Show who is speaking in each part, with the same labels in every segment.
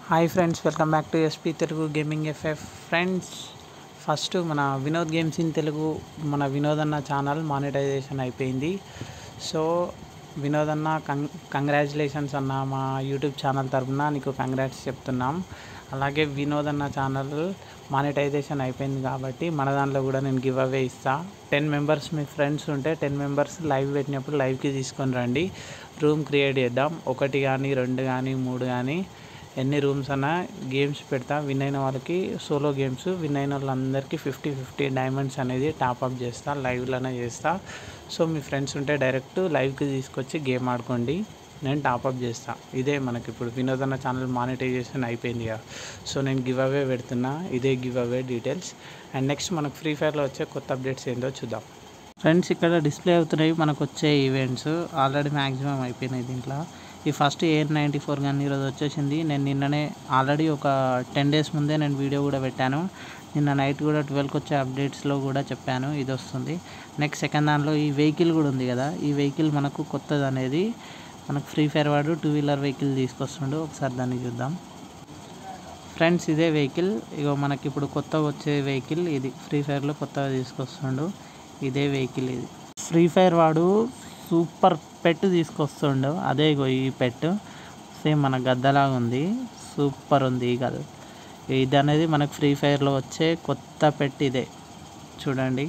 Speaker 1: hi friends welcome back to SP Telugu gaming FF friends first మన Vinod games in Telugu మన వినోద్ అన్న channel monetization అయిపోయింది so Vinod అన్న కంగ్ కంగ్రాచులేషన్స్ అన్న మా యూట్యూబ్ ఛానల్ తరపున నీకు కంగ్రాట్స్ చెప్తున్నాం అలాగే వినోద్ అన్న ఛానల్ మానిటైజేషన్ అయిపోయింది కాబట్టి మన దాంట్లో కూడా నేను గివ్ అవే ఇస్తా టెన్ మెంబర్స్ మీ ఫ్రెండ్స్ ఉంటే టెన్ మెంబర్స్ లైవ్ పెట్టినప్పుడు లైవ్కి తీసుకొని రండి రూమ్ క్రియేట్ చేద్దాం ఒకటి కానీ రెండు కానీ మూడు కానీ ఎన్ని రూమ్స్ అన్నా గేమ్స్ పెడతా విన్ అయిన వాళ్ళకి సోలో గేమ్స్ విన్ అయిన వాళ్ళందరికీ ఫిఫ్టీ ఫిఫ్టీ డైమండ్స్ అనేది టాప్అప్ చేస్తా లైవ్లోనే చేస్తా సో మీ ఫ్రెండ్స్ ఉంటే డైరెక్ట్ లైవ్కి తీసుకొచ్చి గేమ్ ఆడుకోండి నేను టాప్అప్ చేస్తా ఇదే మనకి ఇప్పుడు వినోద్ అన్న ఛానల్ మానిటైజేషన్ అయిపోయింది కదా సో నేను గివ్ అవే పెడుతున్నా ఇదే giveaway details and next మనకు ఫ్రీ ఫైర్లో వచ్చే కొత్త అప్డేట్స్ ఏంటో చూద్దాం ఫ్రెండ్స్ ఇక్కడ డిస్ప్లే అవుతున్నాయి మనకు వచ్చే ఈవెంట్స్ ఆల్రెడీ మ్యాక్సిమం అయిపోయినాయి దీంట్లో ఈ ఫస్ట్ ఎయిర్ నైంటీ ఫోర్ కానీ ఈరోజు వచ్చేసింది నేను నిన్ననే ఆల్రెడీ ఒక టెన్ డేస్ ముందే నేను వీడియో కూడా పెట్టాను నిన్న నైట్ కూడా ట్వెల్వ్కి వచ్చే అప్డేట్స్లో కూడా చెప్పాను ఇది వస్తుంది నెక్స్ట్ సెకండ్ దానిలో ఈ వెహికల్ కూడా ఉంది కదా ఈ వెహికల్ మనకు కొత్తది అనేది మనకు ఫ్రీ ఫైర్ వాడు టూ వీలర్ వెహికల్ తీసుకొస్తుండు ఒకసారి దాన్ని చూద్దాం ఫ్రెండ్స్ ఇదే వెహికల్ ఇగో మనకి ఇప్పుడు కొత్తగా వచ్చే వెహికల్ ఇది ఫ్రీ ఫైర్లో కొత్తగా తీసుకొస్తుండు ఇదే వెహికల్ ఇది ఫ్రీ ఫైర్ వాడు సూపర్ పెట్ తీసుకొస్తుండు అదే ఇగో ఈ పెట్ సేమ్ మన గద్దలాగా ఉంది సూపర్ ఉంది ఈ గద ఇది అనేది మనకు ఫ్రీ ఫైర్లో వచ్చే కొత్త పెట్ ఇదే చూడండి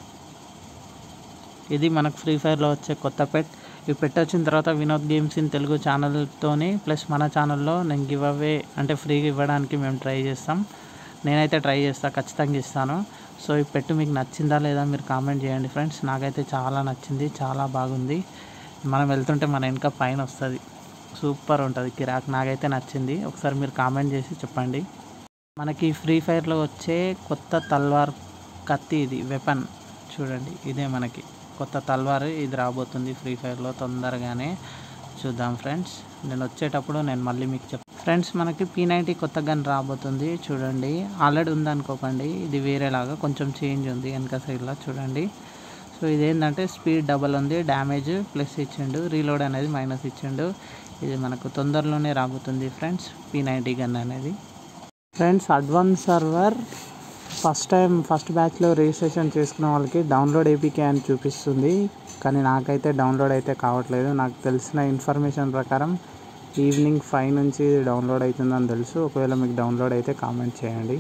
Speaker 1: ఇది మనకు ఫ్రీ ఫైర్లో వచ్చే కొత్త పెట్ ఈ పెట్ వచ్చిన తర్వాత వినోద్ గేమ్స్ ఇన్ తెలుగు ఛానల్తోని ప్లస్ మన ఛానల్లో నేను గివ్ అవే అంటే ఫ్రీగా ఇవ్వడానికి మేము ట్రై చేస్తాం నేనైతే ట్రై చేస్తాను ఖచ్చితంగా ఇస్తాను సో ఈ పెట్టు మీకు నచ్చిందా లేదా మీరు కామెంట్ చేయండి ఫ్రెండ్స్ నాకైతే చాలా నచ్చింది చాలా బాగుంది మనం వెళ్తుంటే మన వెనక పైన వస్తుంది సూపర్ ఉంటుంది కిరాక్ నాకైతే నచ్చింది ఒకసారి మీరు కామెంట్ చేసి చెప్పండి మనకి ఫ్రీ ఫైర్లో వచ్చే కొత్త తల్వార్ కత్తి ఇది వెపన్ చూడండి ఇదే మనకి కొత్త తల్వార్ ఇది రాబోతుంది ఫ్రీ ఫైర్లో తొందరగానే చూద్దాం ఫ్రెండ్స్ నేను వచ్చేటప్పుడు నేను మళ్ళీ మీకు చెప్ ఫ్రెండ్స్ మనకి పీ నైంటీ కొత్త గన్ రాబోతుంది చూడండి ఆల్రెడీ ఉందనుకోకండి ఇది వేరేలాగా కొంచెం చేంజ్ ఉంది వెనక సైడ్లో చూడండి సో ఇదేంటంటే స్పీడ్ డబల్ ఉంది డ్యామేజ్ ప్లస్ ఇచ్చిండు రీలోడ్ అనేది మైనస్ ఇచ్చిండు ఇది మనకు తొందరలోనే రాబోతుంది ఫ్రెండ్స్ పీ నైంటీ గన్ అనేది friends advance server first time first బ్యాచ్లో రిజిస్ట్రేషన్ చేసుకున్న వాళ్ళకి డౌన్లోడ్ ఏపీకే అని చూపిస్తుంది కానీ నాకైతే డౌన్లోడ్ అయితే కావట్లేదు నాకు తెలిసిన ఇన్ఫర్మేషన్ ప్రకారం ఈవినింగ్ ఫైవ్ నుంచి ఇది డౌన్లోడ్ అవుతుందని తెలుసు ఒకవేళ మీకు డౌన్లోడ్ అయితే కామెంట్ చేయండి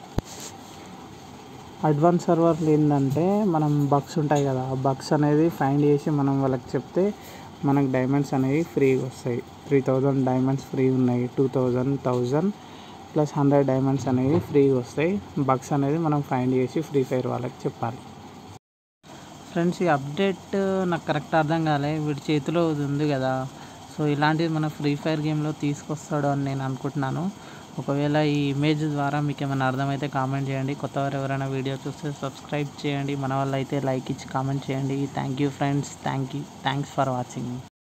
Speaker 1: అడ్వాన్స్ సర్వర్లు ఏంటంటే మనం బగ్స్ ఉంటాయి కదా ఆ బగ్స్ అనేది ఫైండ్ చేసి మనం వాళ్ళకి చెప్తే మనకు డైమండ్స్ అనేవి ఫ్రీగా వస్తాయి త్రీ థౌజండ్ డైమండ్స్ ఫ్రీ ఉన్నాయి two thousand thousand plus hundred diamonds అనేవి ఫ్రీగా వస్తాయి బగ్స్ అనేది మనం ఫైండ్ చేసి ఫ్రీ ఫైర్ వాళ్ళకి చెప్పాలి ఫ్రెండ్స్ ఈ అప్డేట్ నాకు కరెక్ట్ అర్థం కాలే వీడి చేతిలో ఇది ఉంది కదా సో ఇలాంటిది మన ఫ్రీ ఫైర్ గేమ్లో తీసుకొస్తాడు అని నేను అనుకుంటున్నాను ఒకవేళ ఈ ఇమేజ్ ద్వారా మీకు ఏమైనా అర్థమైతే కామెంట్ చేయండి కొత్త వారు ఎవరైనా వీడియో చూస్తే సబ్స్క్రైబ్ చేయండి మన వాళ్ళు అయితే లైక్ ఇచ్చి కామెంట్ చేయండి thank you friends thank you thanks for watching